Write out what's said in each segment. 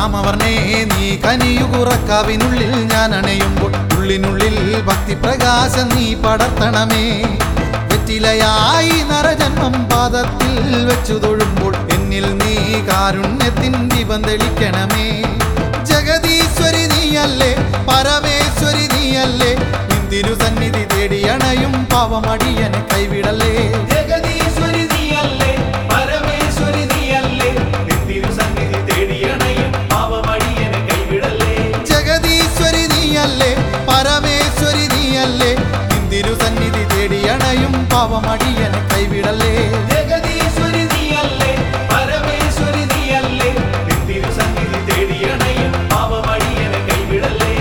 ശ്യാമവർണേ നീ കനിയുകുറക്കാവിനുള്ളിൽ ഞാൻ അണയുമ്പോൾ ഉള്ളിനുള്ളിൽ ഭക്തി പ്രകാശം നീ പടർത്തണമേ വെറ്റിലയായി നരജന്മം പാദത്തിൽ വെച്ചു തൊഴുമ്പോൾ എന്നിൽ നീ കാരുണ്യത്തിൻ ദീപം തെളിക്കണമേ ജഗദീശ്വരി നീയല്ലേ പരമേശ്വരി നീയല്ലേ ഇന്ദിരു സന്നിധി തേടി അണയും പാവമടിയനെ കൈവിടല്ലേ ജഗദീശ്വരി നീയല്ലേ പരമേശ്വരി നീയല്ലേ നിന്തിരു സന്നിധി തേടിയണയും പാവമടിയനെ കൈവിടല്ലേ ജഗദീശ്വരി നീയല്ലേ പരമേശ്വരി നീയല്ലേ ഇന്ദിരു സന്നിധി തേടി അണയും പാവമടിയനെ കൈവിടല്ലേ ജഗദീശ്വരി നീയല്ലേ പരമേശ്വരി നീയല്ലേ നിന്തിരു സന്നിധി തേടിയണയും പാവമടിയനെ കൈവിടല്ലേ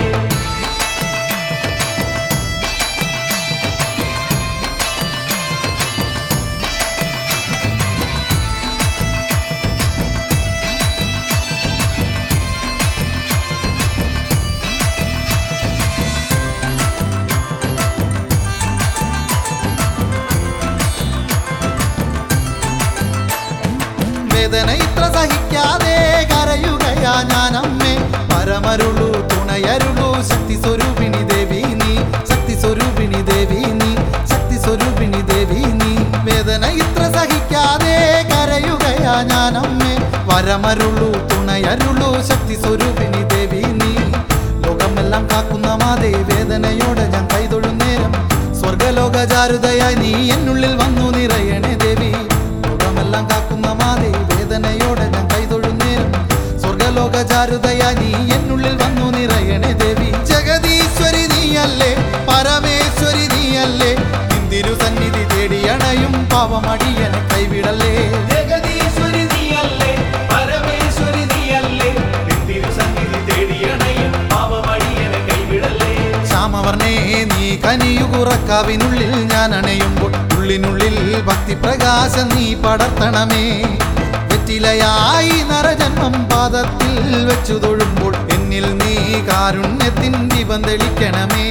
വേദന ഇത്ര സഹിക്കാതെ കരയുകയാ ഞാൻ അമ്മേ പരമരുളു തുണയരുളു ശക്തി സ്വരൂപിണി ദേവി നീ ശക്തി സ്വരൂപിണി ദേവി നീ ശക്തി സ്വരൂപിണി ദേവി നീ വേദന ഇത്ര സഹിക്കാതെ കരയുകയാ ഞാൻ അമ്മേ പരമരുളു തുണയരുളു ശക്തി സ്വരൂപിണി ദേവി നീ ലോകമെല്ലാം കാക്കുന്ന മാതേ വേദനയോടെ ഞാൻ കൈതൊഴും നേരം സ്വർഗലോകചാരുതയായി നീ എന്നുള്ളിൽ വന്നു നിറയണേ ദേവി ലോകമെല്ലാം കാക്കുന്ന മാതേ വേദനയോടെ ഞാൻ കൈതൊഴും നേരം സ്വർഗലോകചാരുതയായി നീ എന്നുള്ളിൽ വന്നു നിറയണേ ദേവി ജഗദീശ്വരി നീയല്ലേ പരമേശ്വരി നീയല്ലേ ഇന്ദിരു സന്നിധി തേടി അണയും പാവമടിയനെ കൈവിടല്ലേ ജഗദീശ്വരി നീയല്ലേ പരമേശ്വരി നീയല്ലേ നിന്തിരു സന്നിധി തേടിയണയും പാവമടിയനെ കൈവിടല്ലേ ശ്യാമവർണേ നീ കനിയുകുറക്കാവിനുള്ളിൽ ഞാൻ അണയുമ്പോൾ ഉള്ളിനുള്ളിൽ ഭക്തി പ്രകാശം നീ പടർത്തണമേ വെറ്റിലയായി നരജന്മം പാദത്തിൽ വെച്ചു തൊഴുമ്പോൾ എന്നിൽ നീ കാരുണ്യത്തിൻ ദീപം തെളിക്കണമേ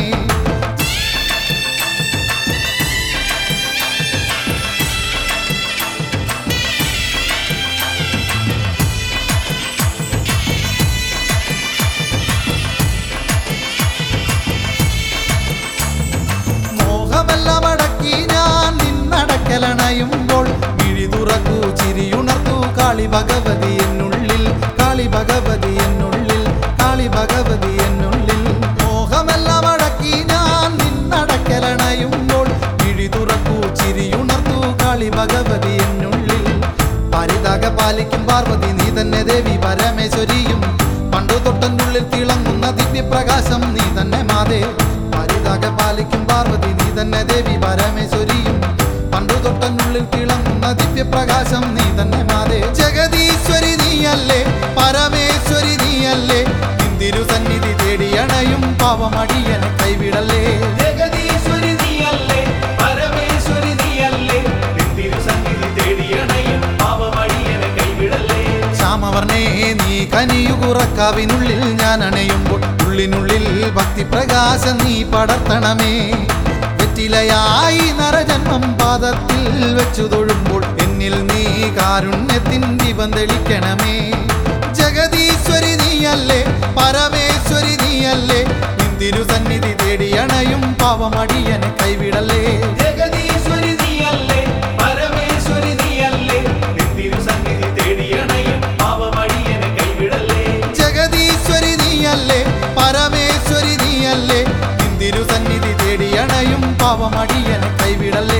മോഹമെല്ലാം അടക്കി ഞാൻ നിന്നടക്കലണയുമ്പോൾ വിഴി തുറക്കൂ ചിരിയുണർത്തൂ കാളി ഭഗവതി എന്നുള്ളിൽ കാളി ഭഗവതി എന്നുള്ളിൽ കാളി ഭഗവതി എന്നുള്ളിൽ മോഹമെല്ലാം അടക്കി ഞാൻ നിന്നടക്കലണയുമ്പോൾ വിഴി തുറക്കൂ ചിരിയുണർത്തൂ കാളി ഭഗവതി എന്നുള്ളിൽ പരിതാക പാലിക്കും പാർവതി നീ തന്നെ ദേവി പരമേശ്വരിയും പണ്ടു തൊട്ടനുള്ളിൽ തിളങ്ങുന്ന ദിവ്യപ്രകാശം നീ തന്നെ മാതേ പരിതാക പാലിക്കും പാർവതി നീ തന്നെ ദേവി പരമേശ്വരിയും പണ്ടു തൊട്ടനുള്ളിൽ തിളങ്ങുന്ന ദിവ്യപ്രകാശം നീ തന്നെ മാതേ ജഗദീശ്വരി നീയല്ലേ പരമേശ്വരി നീയല്ലേ ഇന്ദിരു സന്നിധി തേടി അണയും പാവമടിയനെ കൈവിടല്ലേ ജഗദീശ്വരി നീയല്ലേ പരമേശ്വരി നീയല്ലേ നിന്തിരു സന്നിധി തേടിയണയും പാവമടിയനെ കൈവിടല്ലേ ശ്യാമവർണേ നീ കനിയുകുറക്കാവിനുള്ളിൽ ഞാൻ അണയുമ്പോൾ ഉള്ളിനുള്ളിൽ ഭക്തി പ്രകാശം നീ പടർത്തണമേ വെറ്റിലയായി നരജന്മം പാദത്തിൽ വെച്ചു തൊഴുമ്പോൾ എന്നിൽ നീ കാരുണ്യത്തിൻ ദീപം തെളിക്കണമേ ജഗദീശ്വരി നീയല്ലേ പരമേശ്വരി നീയല്ലേ ഇന്ദിരു സന്നിധി തേടി അണയും പാവമടിയനെ കൈവിടല്ലേ ജഗദീശ്വരി നീയല്ലേ പരമേശ്വരി നീയല്ലേ നിന്തിരു സന്നിധി തേടിയണയും പാവമടിയനെ കൈവിടല്ലേ ജഗദീശ്വരി നീയല്ലേ പരമേശ്വരി നീയല്ലേ ഇന്ദിരു സന്നിധി തേടി അണയും പാവമടിയനെ കൈവിടല്ലേ